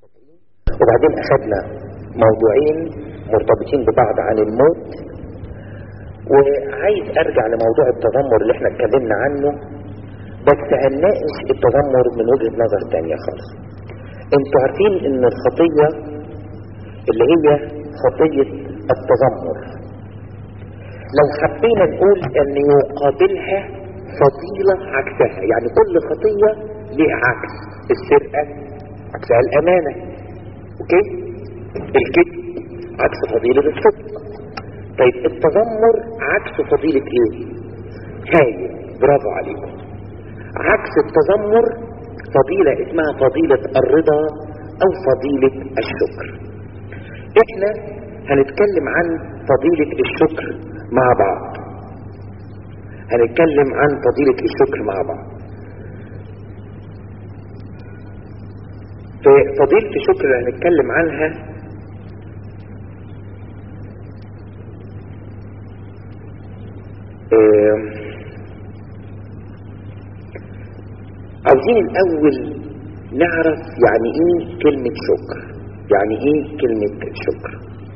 وبعدين اخذنا موضوعين مرتبطين ببعض عن الموت وعايز ارجع لموضوع التذمر اللي احنا اتكلمنا عنه بس هنناقش التذمر من وجهة نظر تانية خالص انتوا عارفين ان الخطية اللي هي خطية التذمر لو حبينا نقول ان يقابلها فضيلة عكسها يعني كل خطية ليها عكس السرقة عكسها الامانة اوكي الكذب عكس فضيلة الصدق طيب التذمر عكس فضيلة ايه هاي برافو عليكم عكس التذمر فضيلة اسمها فضيلة الرضا او فضيلة الشكر احنا هنتكلم عن فضيلة الشكر مع بعض هنتكلم عن فضيلة الشكر مع بعض في فضيلة الشكر اللي هنتكلم عنها عاوزين الاول نعرف يعني ايه كلمة شكر يعني ايه كلمة شكر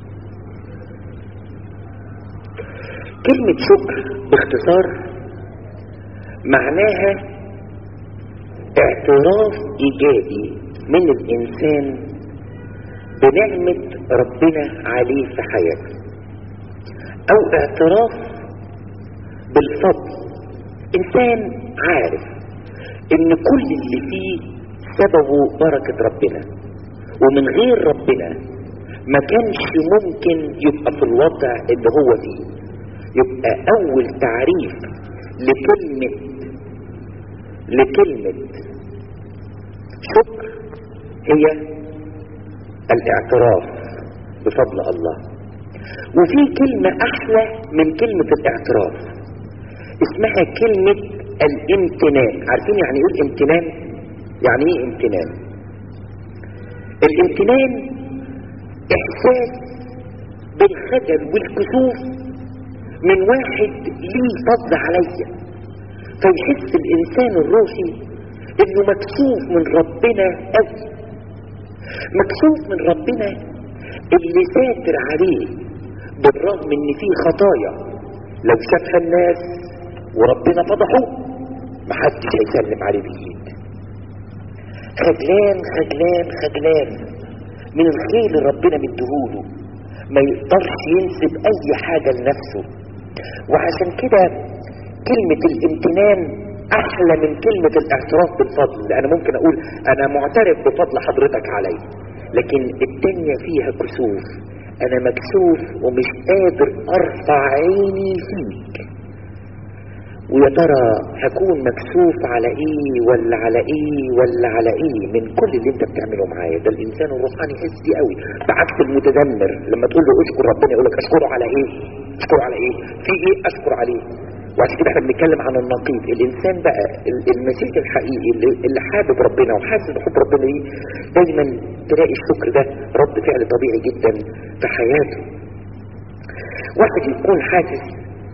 كلمة شكر باختصار معناها اعتراف ايجابي من الانسان بنعمة ربنا عليه في حياته او اعتراف بالفضل انسان عارف ان كل اللي فيه سببه بركة ربنا ومن غير ربنا ما كانش ممكن يبقى في الوضع اللي هو فيه يبقى اول تعريف لكلمة لكلمة شكر هي الاعتراف بفضل الله وفي كلمة احلى من كلمة الاعتراف اسمها كلمة الامتنان عارفين يعني ايه الامتنان يعني ايه امتنان الامتنان احساس بالخجل والكسوف من واحد ليه فضل عليا فيحس الانسان الروحي انه مكسوف من ربنا قوي مكسوف من ربنا اللي ساتر عليه بالرغم ان فيه خطايا لو شافها الناس وربنا فضحه محدش هيسلم عليه بالايد خجلان خجلان خجلان من الخير اللي ربنا مديهوله ما يقدرش ينسب اي حاجة لنفسه وعشان كده كلمة الامتنان احلى من كلمة الاعتراف بالفضل انا ممكن اقول انا معترف بفضل حضرتك علي لكن الدنيا فيها كسوف انا مكسوف ومش قادر ارفع عيني فيك ويا ترى هكون مكسوف على ايه ولا على ايه ولا على ايه من كل اللي انت بتعمله معايا ده الانسان الروحاني يحس دي قوي بعكس المتذمر لما تقول له اشكر ربنا يقول لك اشكره على ايه اشكره على ايه في ايه اشكر عليه وعشان كده احنا بنتكلم عن النقيض الانسان بقى المسيح الحقيقي اللي, اللي حابب ربنا وحاسس بحب ربنا ليه دايما تلاقي الشكر ده رد فعل طبيعي جدا في حياته واحد يكون حاسس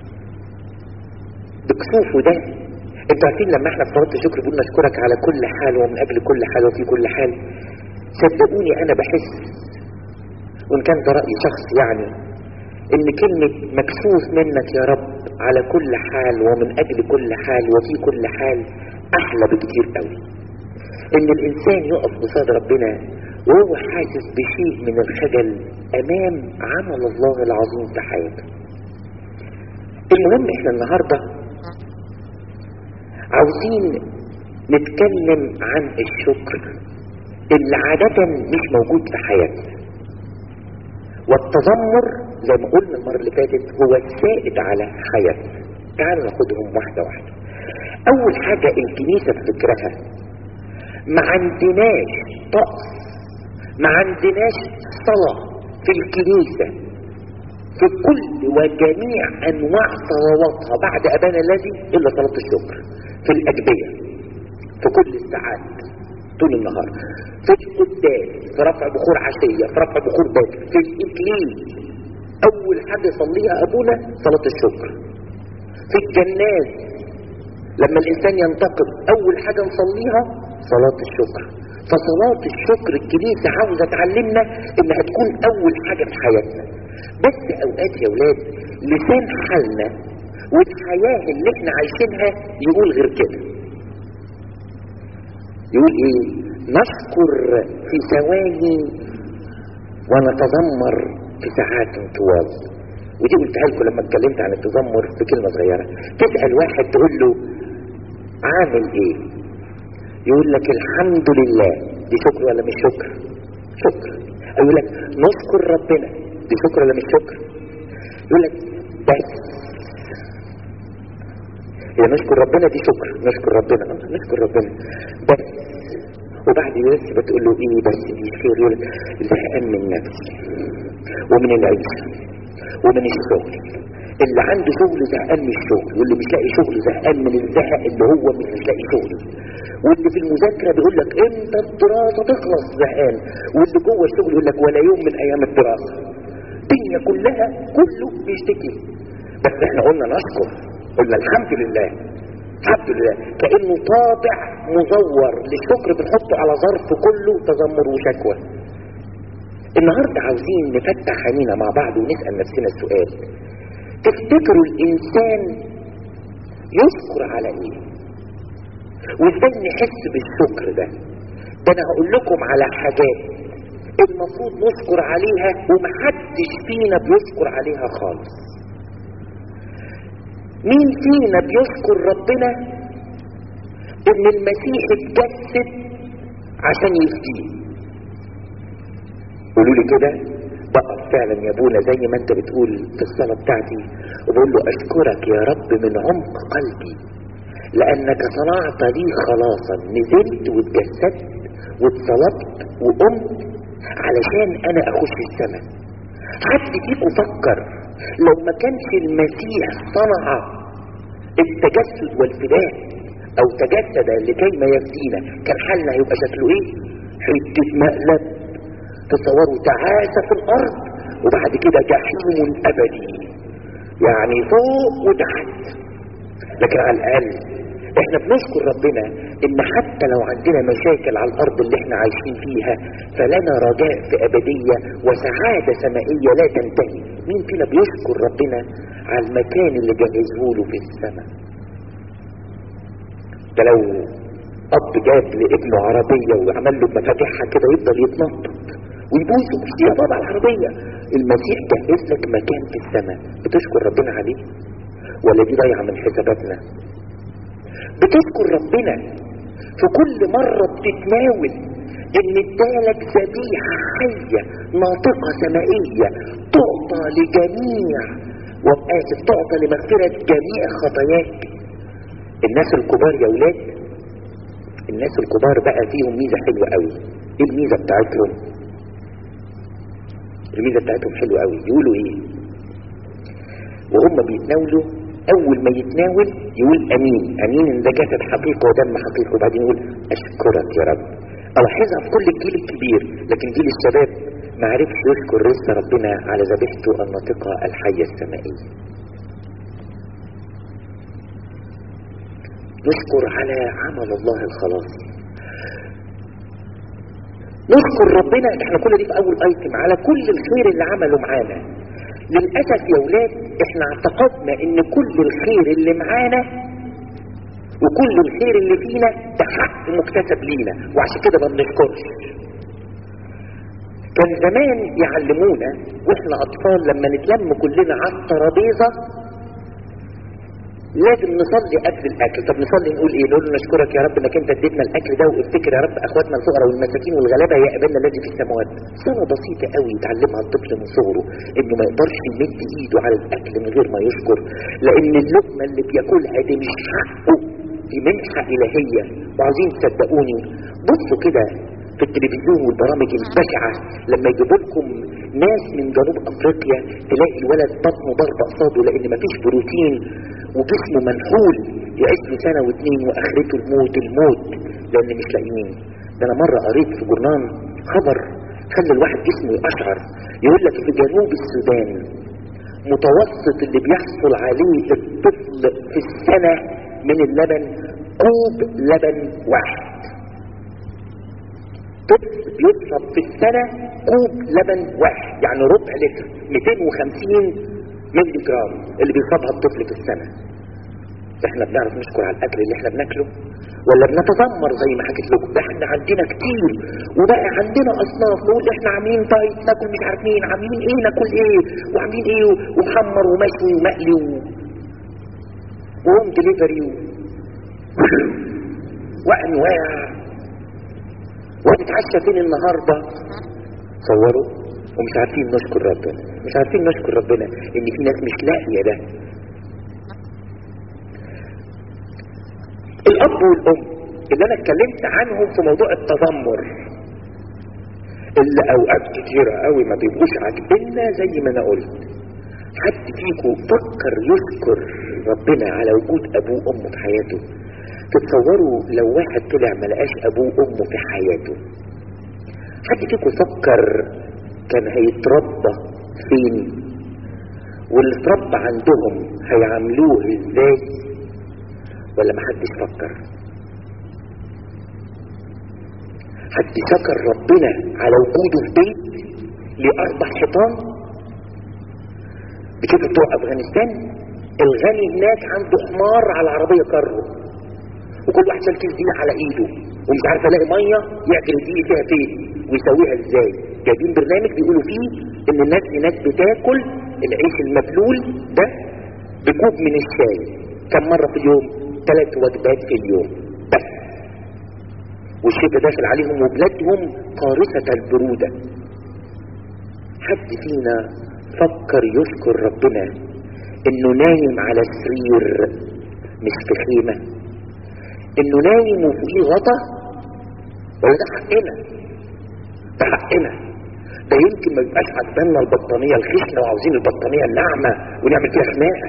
بكسوفه ده انتوا عارفين لما احنا في صلاه الشكر بنقول نشكرك على كل حال ومن اجل كل حال وفي كل حال صدقوني انا بحس وان كان ده راي شخص يعني ان كلمه مكسوف منك يا رب على كل حال ومن اجل كل حال وفي كل حال احلى بكتير قوي ان الانسان يقف قصاد ربنا وهو حاسس بشيء من الخجل امام عمل الله العظيم في حياته المهم احنا النهارده عاوزين نتكلم عن الشكر اللي عادة مش موجود في حياتنا والتذمر زي ما قلنا المرة اللي فاتت هو السائد على حياتنا تعالوا ناخدهم واحدة واحدة أول حاجة الكنيسة بفكرها ما عندناش طقس ما عندناش صلاة في الكنيسة في كل وجميع أنواع صلواتها بعد أبانا الذي إلا صلاة الشكر في الأجبية في كل الساعات طول النهار في القداس في رفع بخور عشية في رفع بخور باكر في الإكليل أول حاجة يصليها أبونا صلاة الشكر في الجناز لما الإنسان ينتقد أول حاجة نصليها صلاة الشكر فصلاة الشكر الكنيسة عاوزة تعلمنا انها تكون اول حاجة في حياتنا بس اوقات يا ولاد لسان حالنا والحياة اللي احنا عايشينها يقول غير كده يقول ايه نشكر في ثواني ونتذمر في ساعات طوال ودي قلتها لكم لما اتكلمت عن التذمر في كلمة صغيرة تسأل واحد تقول له عامل ايه يقول لك الحمد لله دي شكر ولا مش شكر شكر يقول لك نشكر ربنا دي شكر ولا مش شكر يقول لك بس هي نشكر ربنا دي شكر نشكر ربنا نشكر ربنا بس وبعد بس بتقول له ايه بس دي خير يقول لك زهقان من نفسي ومن العيشه ومن الشغل اللي عنده شغل زهقان من الشغل واللي مش لاقي شغل زهقان من الزهق اللي هو مش لاقي شغل واللي في المذاكره بيقول لك امتى الدراسه تخلص زهقان واللي جوه الشغل يقول لك ولا يوم من ايام الدراسه الدنيا كلها كله بيشتكي بس احنا قلنا نشكر قلنا الحمد لله الحمد لله كانه طابع مزور للشكر بنحطه على ظرف كله تذمر وشكوى النهارده عاوزين نفتح عينينا مع بعض ونسال نفسنا السؤال تفتكروا الانسان يشكر على ايه وازاي نحس بالشكر ده ده انا هقول لكم على حاجات المفروض نشكر عليها ومحدش فينا بيشكر عليها خالص مين فينا بيشكر ربنا ان المسيح اتجسد عشان يفديه قولوا لي كده بقف فعلا يا ابونا زي ما انت بتقول في الصلاه بتاعتي وبقول له اشكرك يا رب من عمق قلبي لانك صنعت لي خلاصا نزلت واتجسدت واتصلبت وقمت علشان انا اخش السماء حد فيكم فكر لو ما كانش المسيح صنع التجسد والفداء او تجسد لكي ما يفدينا كان حالنا هيبقى شكله ايه حته مقلب تصوروا تعاسة في الارض وبعد كده جحيم ابدي يعني فوق وتحت لكن على الاقل احنا بنشكر ربنا ان حتى لو عندنا مشاكل على الارض اللي احنا عايشين فيها فلنا رجاء في ابدية وسعادة سمائية لا تنتهي مين فينا بيشكر ربنا على المكان اللي جهزه له في السماء ده لو اب جاب لابنه عربية وعمل له مفاتيحها كده يفضل يتنطط ويبوسه يا بابا العربية المسيح جهز لك مكان في السماء بتشكر ربنا عليه ولا دي ضايعة من حساباتنا بتشكر ربنا في كل مرة بتتناول ان ادالك ذبيحة حية ناطقة سمائية تعطى لجميع وآسف تعطى لمغفرة جميع خطاياك الناس الكبار يا ولاد الناس الكبار بقى فيهم ميزة حلوة قوي ايه الميزة بتاعتهم الميزة بتاعتهم حلوة قوي يقولوا ايه وهم بيتناولوا اول ما يتناول يقول امين امين ان ده جسد حقيقي ودم حقيقي وبعدين يقول اشكرك يا رب الاحظها في كل الجيل الكبير لكن جيل الشباب ما عرفش يشكر رزق ربنا على ذبيحته الناطقة الحية السمائية نشكر على عمل الله الخلاصي نشكر ربنا احنا كل دي في اول ايتم على كل الخير اللي عمله معانا للاسف يا ولاد احنا اعتقدنا ان كل الخير اللي معانا وكل الخير اللي فينا ده حق مكتسب لينا وعشان كده ما بنشكرش كان زمان يعلمونا واحنا اطفال لما نتلم كلنا على الترابيزه لازم نصلي قبل الاكل طب نصلي نقول ايه نقول نشكرك يا رب انك انت اديتنا الاكل ده وافتكر يا رب اخواتنا الفقراء والمساكين والغلابه يقبلنا الذي في السماوات صلاه بسيطه قوي يتعلمها الطفل من صغره انه ما يقدرش يمد ايده على الاكل من غير ما يشكر لان اللقمه اللي بياكلها دي مش حقه دي منحه الهيه وعاوزين تصدقوني بصوا كده في التلفزيون والبرامج البشعة لما يجيبوا لكم ناس من جنوب افريقيا تلاقي الولد بطنه ضربة قصاده لان مفيش بروتين وجسمه منحول يعيش له سنة واتنين واخرته الموت الموت لان مش لاقيين ده انا مرة قريت في جورنان خبر خلى الواحد جسمه يقشعر يقول لك في جنوب السودان متوسط اللي بيحصل عليه الطفل في السنة من اللبن كوب لبن واحد طفل بيشرب في السنة كوب لبن واحد يعني ربع لتر 250 ملي جرام اللي بيشربها الطفل في السنة احنا بنعرف نشكر على الاكل اللي احنا بناكله ولا بنتذمر زي ما حكيت لكم ده احنا عندنا كتير وبقى عندنا اصناف نقول احنا عاملين طيب ناكل مش عارف مين عاملين ايه ناكل ايه وعاملين ايه ومحمر ومشوي ومقلي و... وهوم دليفري و... وانواع ونتعشى فين النهارده تصوروا ومش عارفين نشكر ربنا مش عارفين نشكر ربنا ان في ناس مش لاقيه ده الاب والام اللي انا اتكلمت عنهم في موضوع التذمر اللي اوقات كتيرة قوي ما بيبقوش عاجبنا زي ما انا قلت حد فيكم فكر يشكر ربنا على وجود ابوه وامه في حياته تتصوروا لو واحد طلع ما لقاش ابوه وامه في حياته حد فيكم فكر كان هيتربى فين واللي اتربى عندهم هيعاملوه ازاي ولا ما حدش فكر حد شكر ربنا على وجوده في بيت لأربع حيطان بتشوف بتوع أفغانستان الغني هناك عنده حمار على العربية كره وكل واحد شال كيس دقيق على ايده ومش عارف الاقي ميه يعجل الدقيق فيها فين ويسويها ازاي جايبين برنامج بيقولوا فيه ان الناس هناك بتاكل العيش المبلول ده بكوب من الشاي كم مرة في اليوم ثلاث وجبات في اليوم بس والشتاء داخل عليهم وبلادهم قارصة البرودة حد فينا فكر يشكر ربنا انه نايم على سرير مش في خيمة انه نايم وفيه غطا ولا ده حقنا ده حقنا ده يمكن ما يبقاش عجبنا البطانية الخشنة وعاوزين البطانية الناعمة ونعمل فيها خناقة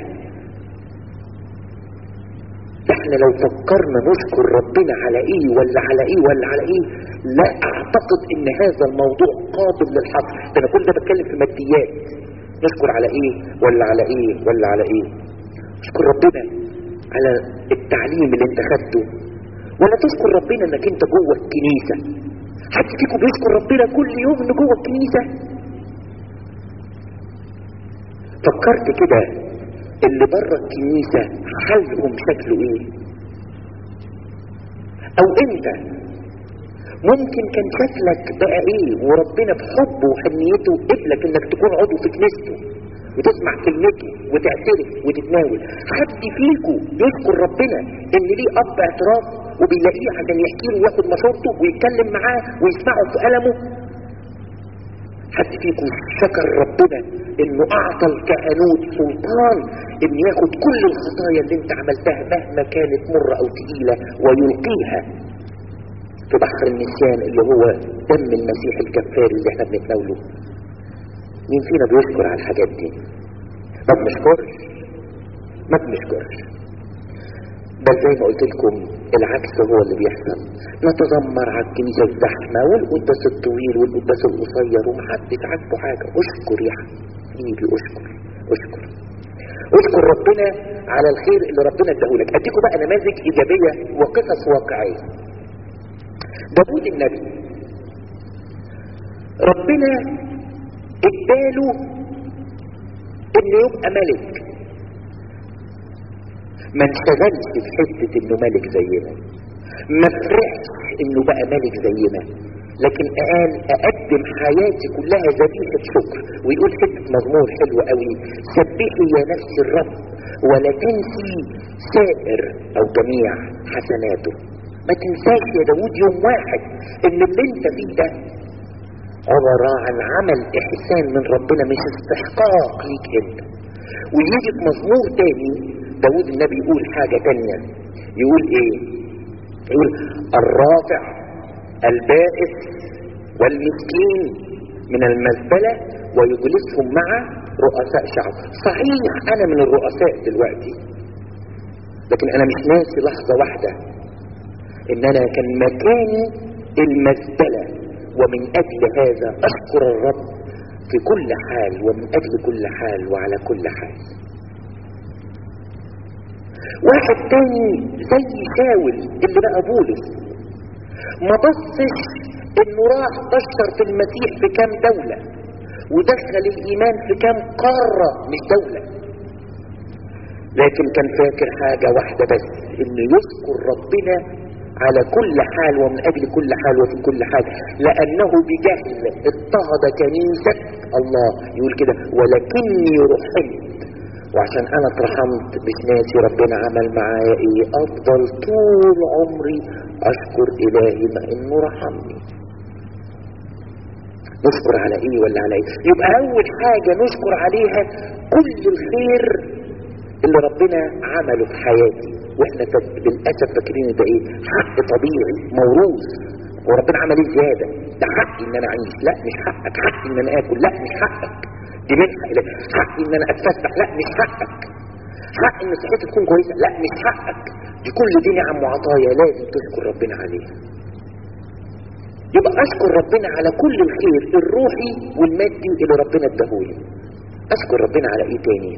احنا لو فكرنا نشكر ربنا على ايه ولا على ايه ولا على ايه لا اعتقد ان هذا الموضوع قابل للحصر ده انا كل ده بتكلم في ماديات نشكر على ايه ولا على ايه ولا على ايه اشكر ربنا على التعليم اللي انت خدته ولا تشكر ربنا انك انت جوه الكنيسة حد فيكم بيشكر ربنا كل يوم انه جوه الكنيسة فكرت كده اللي بره الكنيسة حالهم شكله ايه او انت ممكن كان شكلك بقى ايه وربنا بحبه وحنيته قبلك انك تكون عضو في كنيسته وتسمع كلمته وتعترف وتتناول حد فيكم يشكر ربنا ان ليه اب اعتراف وبيلاقيه عشان يحكي له وياخد مشورته ويتكلم معاه ويسمعه في ألمه حد فيكم شكر ربنا انه اعطى الكهنوت سلطان ان ياخد كل الخطايا اللي انت عملتها مهما كانت مرة او تقيلة ويلقيها في بحر النسيان اللي هو دم المسيح الكفار اللي احنا بنتناوله مين فينا بيشكر على الحاجات دي ما بنشكرش ما بنشكرش بل زي ما قلت لكم العكس هو اللي بيحصل نتذمر على الكنيسة الزحمة والقداس الطويل والقداس القصير ومحدش عاجبه حاجة اشكر يا حبيبي اشكر اشكر اشكر ربنا على الخير اللي ربنا اداهولك اديكم بقى نماذج ايجابية وقصص واقعية داوود النبي ربنا اداله انه يبقى ملك ما انشغلش في حتة انه ملك زينا ما فرحش انه بقى ملك زينا لكن قال اقدم حياتي كلها ذبيحة شكر ويقول حتة مزمور حلو قوي سبحي يا نفس الرب ولا تنسي سائر او جميع حسناته ما تنساش يا داود يوم واحد ان اللي انت فيه ده عبارة عن عمل احسان من ربنا مش استحقاق ليك انت ويجي في مزمور تاني داود النبي يقول حاجة تانية يقول ايه يقول الرافع البائس والمسكين من المزبلة ويجلسهم مع رؤساء شعب صحيح انا من الرؤساء دلوقتي لكن انا مش ناسي لحظة واحدة ان انا كان مكاني المزبلة ومن اجل هذا اشكر الرب في كل حال ومن اجل كل حال وعلى كل حال واحد تاني زي شاول اللي بقى بولس ما بصش انه راح بشر في المسيح في كام دولة ودخل الايمان في كام قارة مش دولة لكن كان فاكر حاجة واحدة بس انه يذكر ربنا على كل حال ومن اجل كل حال وفي كل حال لانه بجهل اضطهد كنيسة الله يقول كده ولكني رحمت وعشان انا اترحمت مش ناسي ربنا عمل معايا ايه افضل طول عمري اشكر الهي ما انه رحمني نشكر على ايه ولا على ايه يبقى اول حاجة نشكر عليها كل الخير اللي ربنا عمله في حياتي واحنا للاسف فاكرين ده ايه حق طبيعي موروث وربنا عمل ايه زياده ده حقي ان انا اعيش لا مش حقك حقي ان انا اكل لا مش حقك دي منحه حقي ان انا اتفسح لا مش حقك حق ان صحتي تكون كويسه لا مش حقك دي كل دي نعم وعطايا لازم تشكر ربنا عليها يبقى اشكر ربنا على كل الخير الروحي والمادي اللي ربنا اداهولي اشكر ربنا على ايه تاني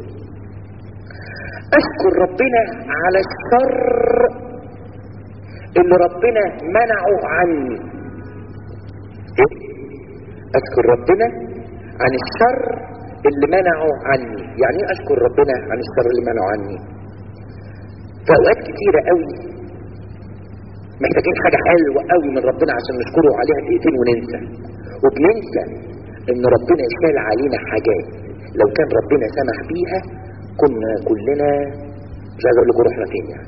اشكر ربنا على الشر اللي ربنا منعه عني إيه؟ اشكر ربنا عن الشر اللي منعه عني يعني ايه اشكر ربنا عن الشر اللي منعه عني في اوقات كتيرة قوي محتاجين حاجة حلوة قوي من ربنا عشان نشكره عليها دقيقتين وننسى وبننسى ان ربنا شال علينا حاجات لو كان ربنا سمح بيها كنا كلنا مش عايز اقول لكم رحنا فين يعني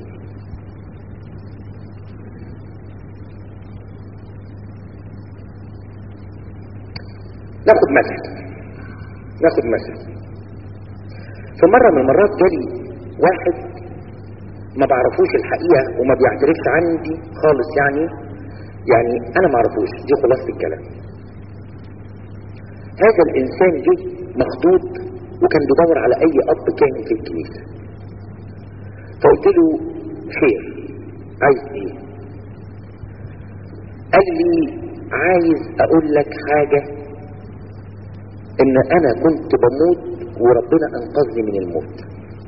ناخد مثل ناخد مثل في مرة من المرات جالي واحد ما بعرفوش الحقيقة وما بيعترفش عندي خالص يعني يعني انا ما اعرفوش دي خلاصة الكلام هذا الانسان جه مخطوط وكان بيدور على اي اب كان في الكنيسة فقلت له خير عايز ايه قال لي عايز اقول لك حاجة ان انا كنت بموت وربنا انقذني من الموت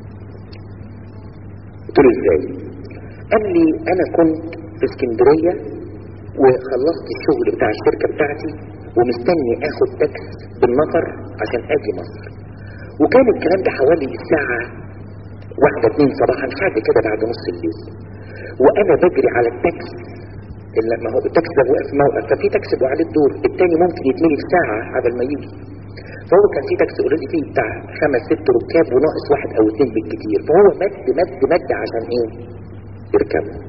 قلت له ازاي قال لي انا كنت في اسكندرية وخلصت الشغل بتاع الشركة بتاعتي ومستني اخد تاكس بالنفر عشان اجي مصر وكان الكلام ده حوالي الساعة واحدة اتنين صباحا حاجة كده بعد نص الليل وانا بجري على التاكس اللي ما هو التاكس ده واقف موقف ففي تاكسي بقى عليه الدور التاني ممكن يتملي في ساعة قبل ما يجي فهو كان في تاكسي اوريدي فيه بتاع خمس ست ركاب وناقص واحد او اتنين بالكتير فهو مد مد مد عشان ايه يركبه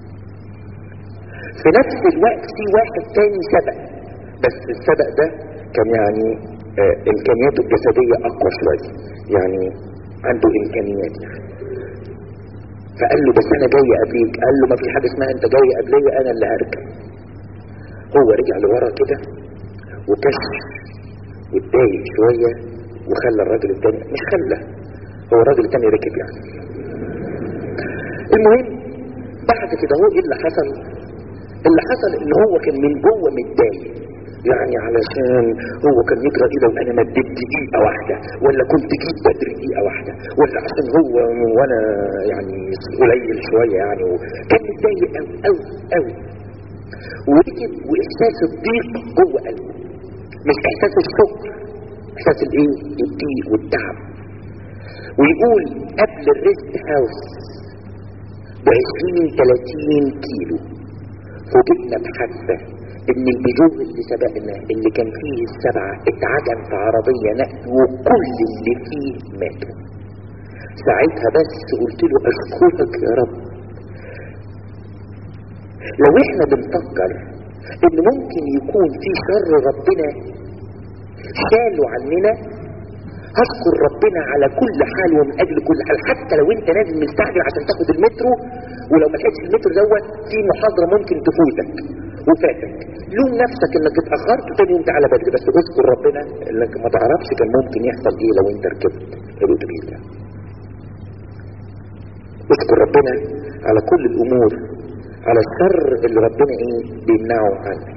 في نفس الوقت في واحد تاني سبق بس السبق ده كان يعني آه امكانياته الجسدية اقوى شوية يعني عنده امكانيات يعني فقال له بس انا جاي قبليك قال له ما في حاجة اسمها انت جاي قبلي انا اللي هركب هو رجع لورا كده وكشف واتضايق شوية وخلى الراجل التاني مش خلى هو الراجل التاني ركب يعني المهم بعد كده هو ايه اللي حصل اللي حصل ان هو كان من جوه متضايق يعني علشان هو كان يجرى ايه لو انا مديت دقيقه واحده ولا كنت جيت بدري دقيقه واحده ولا عشان هو وانا يعني قليل شويه يعني كان متضايق قوي قوي قوي وركب واحساس الضيق جوه قلبه مش احساس الشكر احساس الايه الضيق والتعب ويقول قبل الريست هاوس ب 20 30 كيلو فوجئنا بحادثه ان البيجو اللي سبقنا اللي كان فيه السبعة اتعجن في عربية نقل وكل اللي فيه ماتوا ساعتها بس قلت له اشكرك يا رب لو احنا بنفكر ان ممكن يكون في شر ربنا شاله عننا هشكر ربنا على كل حال ومن اجل كل حال حتى لو انت نازل مستعجل عشان تاخد المترو ولو ما لقيتش المترو دوت في محاضره ممكن تفوتك وفاتك لوم نفسك انك اتاخرت وتاني يوم تعالى بدري بس اذكر ربنا انك ما تعرفش كان ممكن يحصل ايه لو انت ركبت الاتوبيس ده اذكر ربنا على كل الامور على الشر اللي ربنا ايه بيمنعه عنك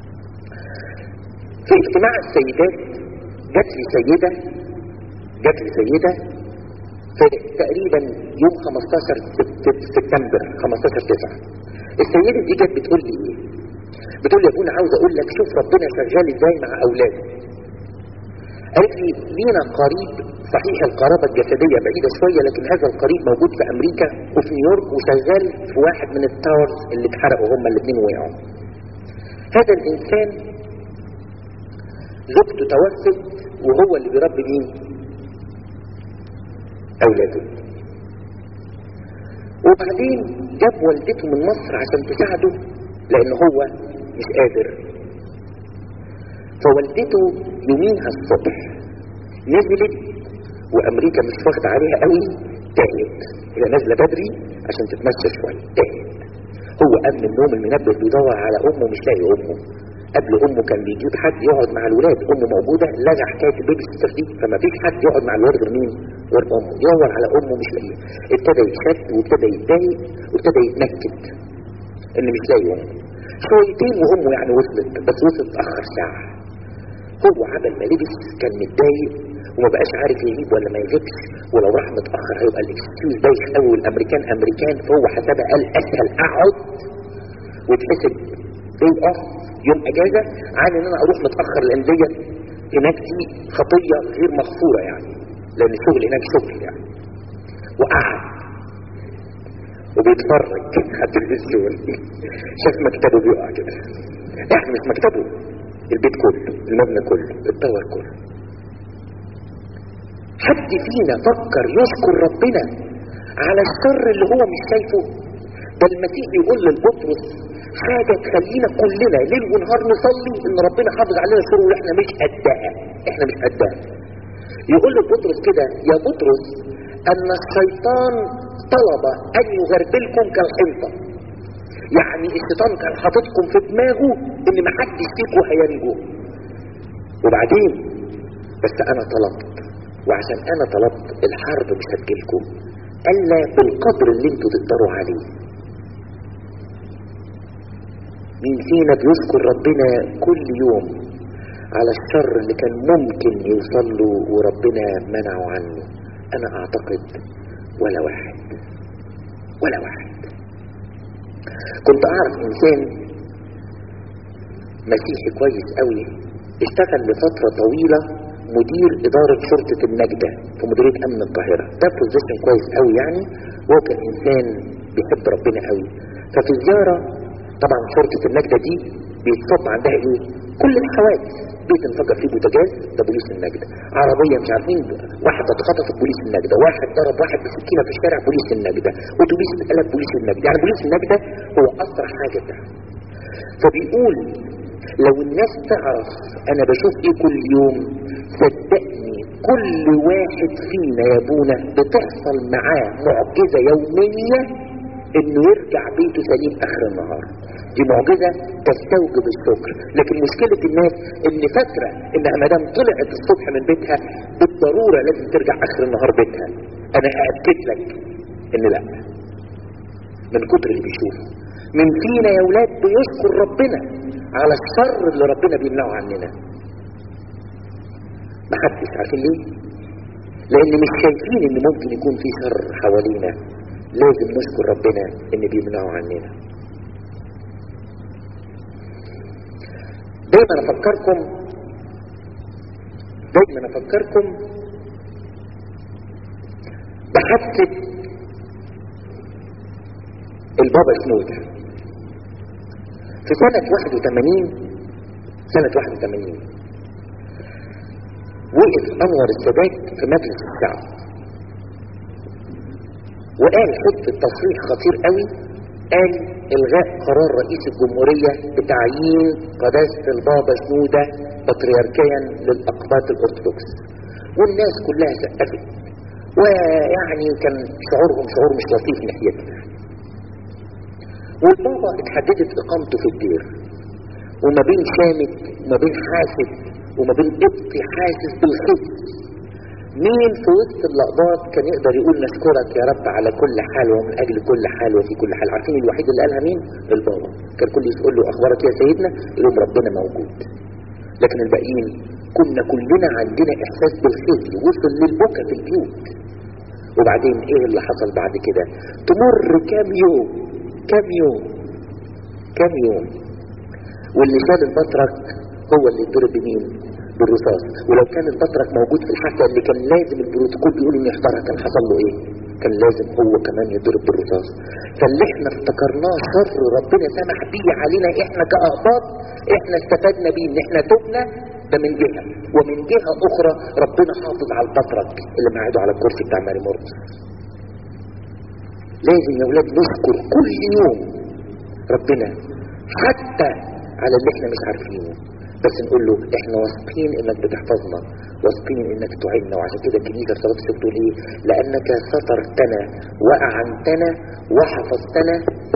في اجتماع السيدات جات لي سيده جات لي سيده في تقريبا يوم 15 سبتمبر 15 9 السيده دي جت بتقول لي ايه بتقول لي يا ابونا عاوز اقول لك شوف ربنا شغال ازاي مع اولاده قالت لي لينا قريب صحيح القرابة الجسدية بعيدة شوية لكن هذا القريب موجود في أمريكا وفي نيويورك وشغال في واحد من التاورز اللي اتحرقوا هما الاثنين وقعوا. هذا الإنسان زوجته توفت وهو اللي بيربي مين؟ أولاده. وبعدين جاب والدته من مصر عشان تساعده لأن هو مش قادر. فوالدته يوميها الصبح نزلت وامريكا مش واخده عليها قوي تاهت هي نازله بدري عشان تتمشى شويه تاهت هو قام من النوم المنبه بيدور على امه مش لاقي امه قبل امه كان بيجيب حد يقعد مع الولاد امه موجوده لغى حكايه البيبي سيستر دي فما فيش حد يقعد مع الولاد غير مين؟ غير امه يدور على امه مش لاقيه ابتدى يتشد وابتدى يتضايق وابتدى يتنكد ان مش لاقي امه شويتين وامه يعني وصلت بس وصلت اتاخر ساعه هو عبل ما لبس كان متضايق وما بقاش عارف يجيب ولا ما يجيبش ولو راح متاخر هيبقى الاكسكيوز بايخ قوي والامريكان امريكان فهو حسبها قال اسهل اقعد واتحسب دي اوف يوم اجازه عن ان انا اروح متاخر لان دي هناك دي خطيه غير مغفوره يعني لان الشغل هناك شغل يعني وقعد وبيتفرج على التلفزيون شاف مكتبه بيقع كده احنا مش مكتبه البيت كله المبنى كله الطور كله حد فينا فكر يشكر ربنا على الشر اللي هو مش شايفه ده المسيح يقول للبطرس حاجة تخلينا كلنا ليل ونهار نصلي ان ربنا حافظ علينا شر واحنا مش قدها احنا مش قدها يقول لبطرس كده يا بطرس ان الشيطان طلب ان يغربلكم كالحنطة يعني الشيطان كان حاططكم في دماغه ان ما حدش فيكم هينجو وبعدين بس انا طلبت وعشان انا طلبت الحرب مش هتجيلكم الا بالقدر اللي انتوا تقدروا عليه مين فينا بيذكر ربنا كل يوم على الشر اللي كان ممكن يوصل له وربنا منعه عنه انا اعتقد ولا واحد ولا واحد كنت اعرف انسان مسيحي كويس قوي اشتغل لفترة طويلة مدير ادارة شرطة النجدة في مديرية امن القاهرة ده بوزيشن كويس قوي يعني وهو كان انسان بيحب ربنا قوي ففي الزيارة طبعا شرطة النجدة دي بيتصب عندها ايه كل الحوادث بيت انفجر فيه بوتاجاز ده بوليس النجدة عربية مش عارفين واحد اتخطفت بوليس النجدة واحد ضرب واحد بسكينة في الشارع بوليس النجدة اتوبيس اتقلب بوليس النجدة يعني بوليس النجدة هو اسرع حاجة ده فبيقول لو الناس تعرف انا بشوف ايه كل يوم صدقني كل واحد فينا يا ابونا بتحصل معاه معجزة يومية انه يرجع بيته سليم اخر النهار دي معجزة تستوجب الشكر لكن مشكلة الناس ان فاكرة انها مدام طلعت الصبح من بيتها بالضرورة لازم ترجع اخر النهار بيتها انا اأكد لك ان لا من كتر اللي بيشوفه من فينا يا ولاد بيشكر ربنا على الشر اللي ربنا بيمنعه عننا محدش عارفين ليه لان مش شايفين ان ممكن يكون في شر حوالينا لازم نشكر ربنا ان بيمنعه عننا دايما افكركم دايما افكركم بحادثة البابا سنوده في سنة 81 سنة 81 وقف أنور السادات في مجلس الشعب وقال حتة تصريح خطير قوي قال الغاء قرار رئيس الجمهورية بتعيين قداسة البابا سنودة بطريركيا للأقباط الأرثوذكس والناس كلها سقفت ويعني كان شعورهم شعور مش لطيف ناحيتنا والبابا اتحددت اقامته في الدير وما بين شامت وما بين حاسد وما بين قبطي حاسس بالخبز مين في وسط اللقطات كان يقدر يقول نشكرك يا رب على كل حال ومن اجل كل حال وفي كل حال عارفين الوحيد اللي قالها مين البابا كان كل يقول له اخبارك يا سيدنا يقول لهم ربنا موجود لكن الباقيين كنا كلنا عندنا احساس بالخزي وصل للبكا في البيوت وبعدين ايه اللي حصل بعد كده تمر كام يوم كام يوم كام يوم واللي شال البطرك هو اللي يضرب بمين بالرصاص ولو كان البطرك موجود في الحفله اللي كان لازم البروتوكول بيقول انه يحضرها كان حصل له ايه كان لازم هو كمان يضرب بالرصاص فاللي احنا افتكرناه شر ربنا سمح بيه علينا احنا كأقباط احنا استفدنا بيه ان احنا تبنا ده من جهة ومن جهة اخرى ربنا حافظ على البطرك اللي معاده على الكرسي بتاع ماري مرقس لازم يا ولاد نشكر كل يوم ربنا حتى على اللي احنا مش عارفينه بس نقول له احنا واثقين انك بتحفظنا واثقين انك تعيننا وعشان كده الكنيسه في صلاه الصبح بتقول ايه لانك سترتنا واعنتنا وحفظتنا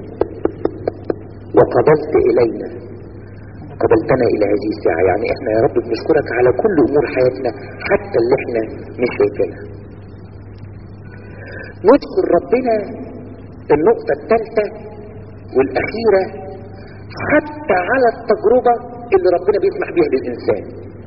وقبلت الينا قبلتنا الى هذه الساعه يعني احنا يا رب بنشكرك على كل امور حياتنا حتى اللي احنا مش شايفينها نشكر ربنا النقطه الثالثه والاخيره حتى على التجربه اللي ربنا بيسمح بيها للإنسان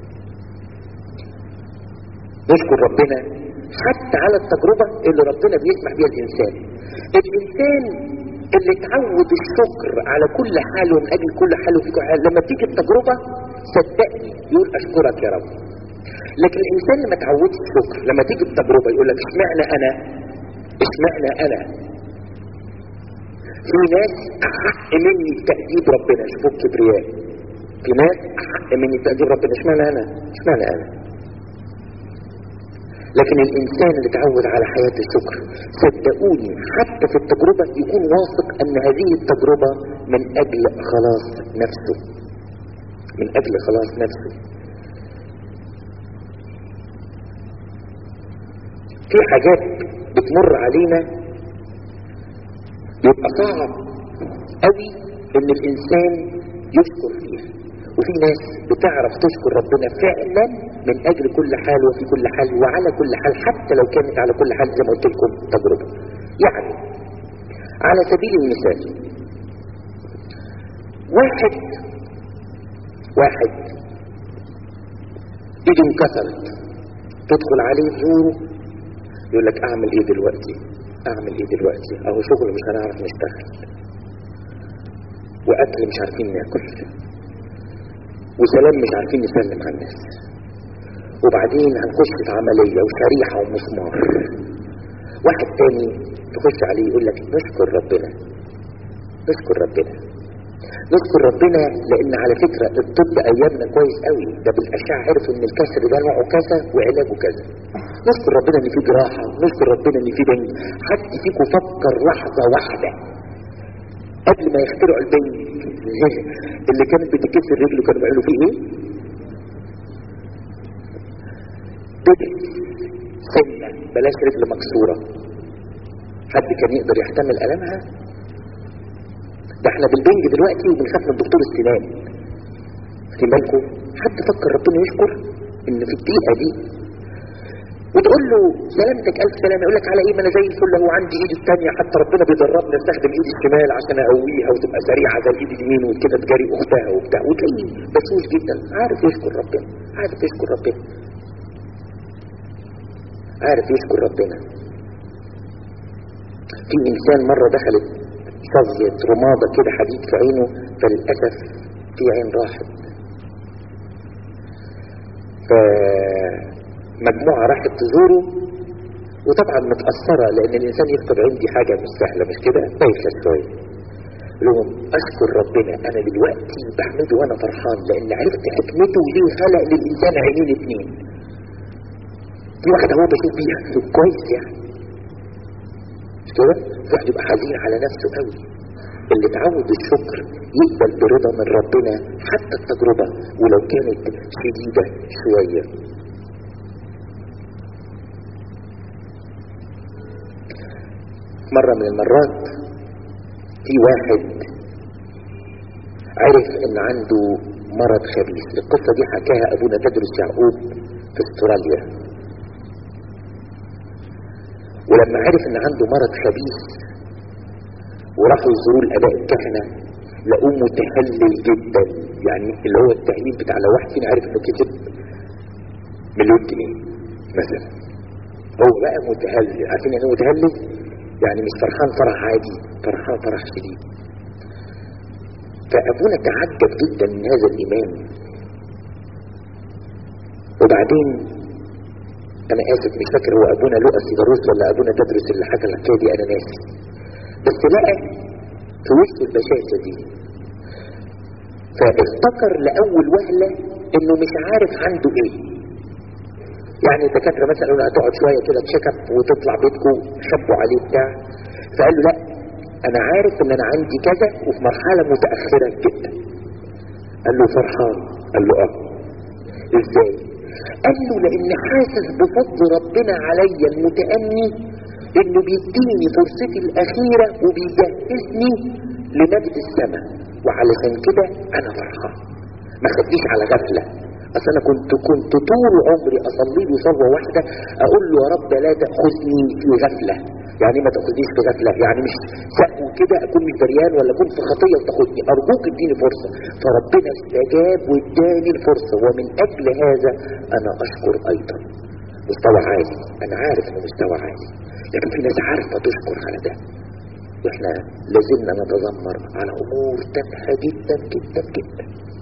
نشكر ربنا حتى على التجربة اللي ربنا بيسمح بيها الإنسان الإنسان اللي اتعود الشكر على كل حال ومن أجل كل حال وفي كل حال لما تيجي التجربة صدقني يقول أشكرك يا رب لكن الإنسان اللي ما اتعودش الشكر لما تيجي التجربة يقول لك اشمعنى أنا اشمعنى أنا في ناس أحق مني تأديب ربنا شوفوا الكبرياء في ناس أحق مني تأديب ربنا اشمعنى أنا اشمعنى أنا لكن الإنسان اللي اتعود على حياة الشكر صدقوني حتى في التجربة يكون واثق أن هذه التجربة من أجل خلاص نفسه من أجل خلاص نفسه في حاجات بتمر علينا يبقى صعب قوي ان الانسان يشكر فيها وفي ناس بتعرف تشكر ربنا فعلا من اجل كل حال وفي كل حال وعلى كل حال حتى لو كانت على كل حال زي ما قلت لكم تجربه يعني على سبيل المثال واحد واحد ايده انكسرت تدخل عليه تزوره يقول لك اعمل ايه دلوقتي اعمل ايه دلوقتي اهو شغل مش هنعرف نشتغل واكل مش عارفين ناكل وسلام مش عارفين نسلم على الناس وبعدين هنخش في عملية وشريحة ومسمار واحد تاني تخش عليه يقول لك نشكر ربنا نشكر ربنا نشكر ربنا لان على فكرة الطب ايامنا كويس قوي ده بالاشعة عرفوا ان الكسر ده نوعه كذا وعلاجه كذا نشكر ربنا ان في جراحة نشكر ربنا ان في بنج حد فيكم فكر لحظة واحدة قبل ما يخترعوا البنج اللي كانت بتكسر رجله كانوا بيعملوا فيه ايه بدء سنة بلاش رجل مكسورة حد كان يقدر يحتمل ألمها ده احنا بالبنج دلوقتي وبنخاف من دكتور السنان في بالكم حد فكر ربنا يشكر ان في الدقيقة دي وتقول له سلامتك الف سلامه يقول لك على ايه ما انا زي الفل هو عندي ايدي الثانيه حتى ربنا بيدربني استخدم ايدي الشمال عشان اقويها وتبقى سريعه زي الايد اليمين وكده تجاري اختها وبتاع وتلاقيه بسوس جدا عارف يشكر ربنا عارف يشكر ربنا عارف يشكر ربنا في انسان مره دخلت شظية رمادة كده حديد في عينه فللأسف في عين راحت فمجموعة راحت تزوره وطبعا متأثرة لأن الإنسان يفقد عين دي حاجة مش سهلة مش كده بايخة شوية لهم أشكر ربنا أنا دلوقتي بحمده وأنا فرحان لأن عرفت حكمته ليه خلق للإنسان عينين اتنين دي واحدة هو بشوف بيها كويس يعني مش كده؟ الواحد يبقى حزين على نفسه قوي اللي اتعود الشكر يقبل برضا من ربنا حتى التجربة ولو كانت شديدة شوية مرة من المرات في واحد عرف ان عنده مرض خبيث القصة دي حكاها ابونا تدرس يعقوب في استراليا ولما عرف ان عنده مرض خبيث وراحوا يزوروا الاباء الكهنة لقوه متهلل جدا يعني اللي هو التهليل بتاع لو واحد فينا عارف انه كسب مليون جنيه مثلا هو بقى متهلل عارفين يعني متهلل يعني مش فرحان فرح عادي فرحان فرح شديد فابونا تعجب جدا من هذا الايمان وبعدين انا اسف مش فاكر هو ابونا لؤى سيداروس ولا ابونا تدرس اللي حكى الحكايه دي انا ناسي بس لقى في وسط البشاشة دي فافتكر لأول وهلة انه مش عارف عنده ايه يعني الدكاترة مثلا قالوا له هتقعد شوية كده تشيك اب وتطلع بيتكم خبوا عليه بتاع فقال له لا انا عارف ان انا عندي كذا وفي مرحلة متأخرة جدا قال له فرحان قال له اه ازاي قال له لان حاسس بفضل ربنا عليا المتأني انه بيديني فرصتي الاخيرة وبيجهزني لمجد السماء وعلشان كده انا فرحان ما خدنيش على غفلة اصل انا كنت كنت طول عمري اصلي له صلوة واحدة اقول له يا رب لا تأخذني في غفلة يعني ما تاخذنيش في غفلة يعني مش سقو كده اكون مش دريان ولا اكون في خطية وتاخدني ارجوك اديني فرصة فربنا استجاب واداني الفرصة ومن اجل هذا انا اشكر ايضا مستوى عالي انا عارف انه مستوى عالي لكن في ناس عارفة تشكر على ده واحنا لازلنا نتذمر على امور تافهة جدا جدا جدا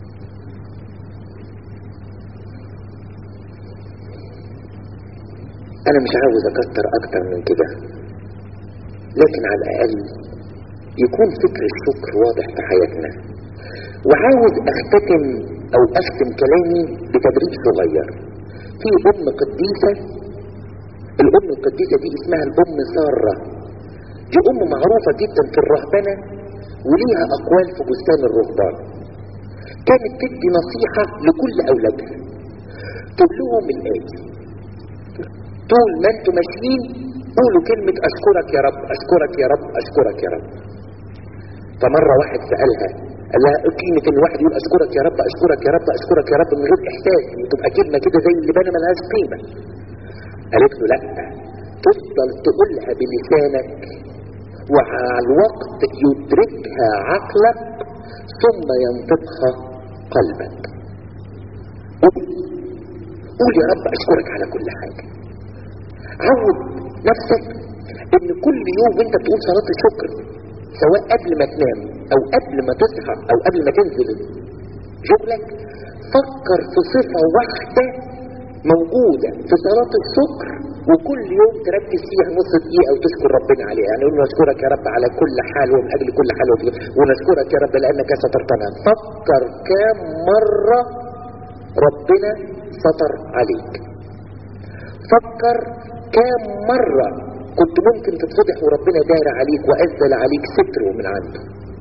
انا مش عاوز اكتر اكتر من كده لكن على الاقل يكون فكر الشكر واضح في حياتنا وعاوز اختتم او اختم كلامي بتدريب صغير في ام قديسة الام القديسة دي اسمها الام سارة دي ام معروفة جدا في الرهبنة وليها اقوال في بستان الرهبان كانت تدي نصيحة لكل اولادها تقول لهم الاتي طول ما انتم ماشيين قولوا كلمة اشكرك يا رب اشكرك يا رب اشكرك يا رب فمرة واحد سألها قال لها ايه قيمة ان الواحد يقول اشكرك يا رب اشكرك يا رب اشكرك يا رب من غير احساس تبقى كلمة كده زي اللي بنا ملهاش قيمة قالت له لا تفضل تقولها بلسانك وعلى الوقت يدركها عقلك ثم ينطقها قلبك قول قول يا رب اشكرك على كل حاجة عود نفسك ان كل يوم وانت بتقول صلاة الشكر سواء قبل ما تنام او قبل ما تصحى او قبل ما تنزل شغلك فكر في صفة واحدة موجودة في صلاة الشكر وكل يوم تركز فيها نص دقيقة وتشكر ربنا عليها يعني نقول نشكرك يا رب على كل حال ومن أجل كل حال وفي ونشكرك يا رب لأنك سترتنا فكر كم مرة ربنا ستر عليك فكر كم مرة كنت ممكن تتفضح وربنا دار عليك وأزل عليك ستره من عنده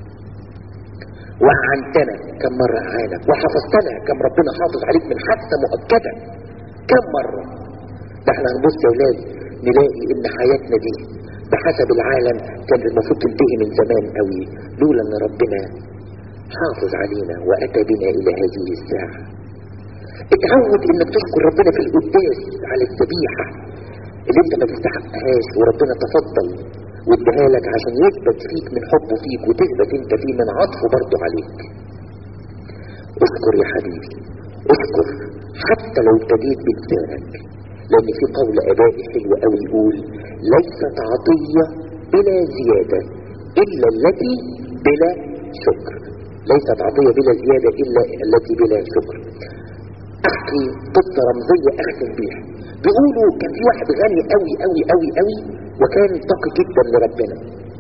وعنتنا كم مرة عانك وحفظتنا كم ربنا حافظ عليك من حادثة مؤكدة كم مرة ده احنا هنبص يا ولاد نلاقي ان حياتنا دي بحسب العالم كان المفروض تنتهي من زمان قوي لولا ان ربنا حافظ علينا واتى بنا الى هذه الساعة اتعود انك تشكر ربنا في القداس على الذبيحة اللي انت ما تستحقهاش وربنا تفضل واداها لك عشان يثبت فيك من حبه فيك وتثبت انت فيه من عطفه برضه عليك اشكر يا حبيبي اشكر حتى لو ابتديت بلسانك لان في قول ابائي حلو قوي يقول ليست عطية بلا زيادة الا التي بلا شكر ليست عطية بلا زيادة الا التي بلا شكر احكي قصة رمزية اختم بيها بيقولوا كان في واحد غني قوي قوي قوي قوي وكان تقي جدا لربنا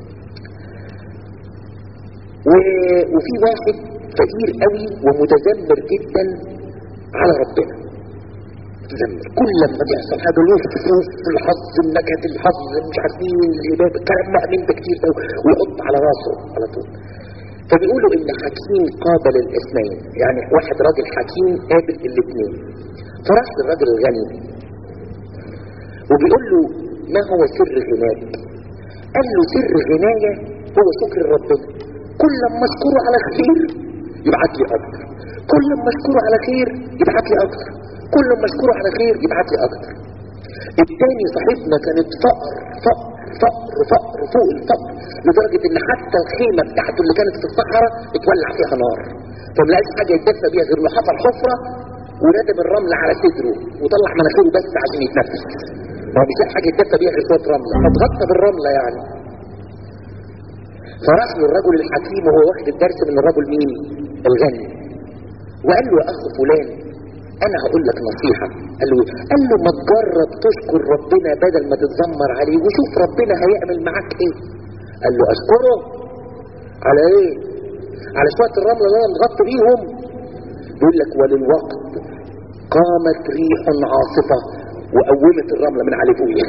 و... وفي واحد فقير قوي ومتذمر جدا على ربنا متذمر كل لما بيحصل حاجه له فلوس الحظ النكد الحظ مش عارفين العباد الكلام بقى من ده كتير ده ويحط على راسه على طول فبيقولوا ان حكيم قابل الاثنين يعني واحد راجل حكيم قابل الاثنين فراح للراجل الغني وبيقول له ما هو سر غناك قال له سر غناية هو شكر ربنا كل لما اشكره على خير يبعت لي اكتر كل لما اشكره على خير يبعت لي اكتر كل لما اشكره على خير يبعت لي اكتر التاني صاحبنا كانت فقر فقر فقر فقر فوق الفقر لدرجة ان حتى الخيمة بتاعته اللي كانت في الصحراء اتولع فيها نار فملاقيش حاجة يتدفى بيها غير انه حفر حفرة وندب الرمل على صدره وطلع مناخيره بس عشان يتنفس ما هو مش لاقي حاجة يتدفى بيها غير شوية رملة فاتغطى بالرملة يعني فراح للرجل الحكيم وهو واخد الدرس من الرجل مين الغني وقال له يا اخ فلان انا هقول لك نصيحة قال له إيه؟ قال له ما تجرب تشكر ربنا بدل ما تتذمر عليه وشوف ربنا هيعمل معاك ايه قال له اشكره على ايه على شوية الرمل اللي انا مغطي بيهم يقول لك وللوقت قامت ريح عاصفة وقومت الرملة من على فوقي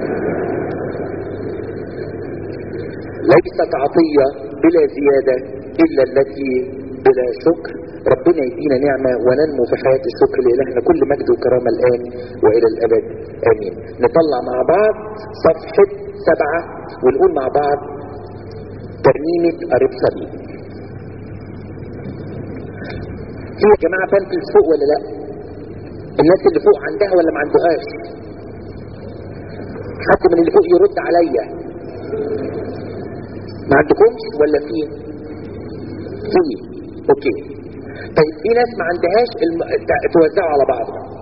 ليست عطية بلا زيادة إلا التي بلا شكر ربنا يدينا نعمة وننمو في حياة الشكر لإلهنا كل مجد وكرامة الآن وإلى الأبد آمين نطلع مع بعض صفحة سبعة ونقول مع بعض ترنيمة قريب صليب في يا جماعة بنفلز فوق ولا لا الناس اللي فوق عندها ولا ما عندهاش حد من اللي فوق يرد عليا ما عندكمش ولا في في اوكي طيب في ناس ما عندهاش الم... توزعوا على بعض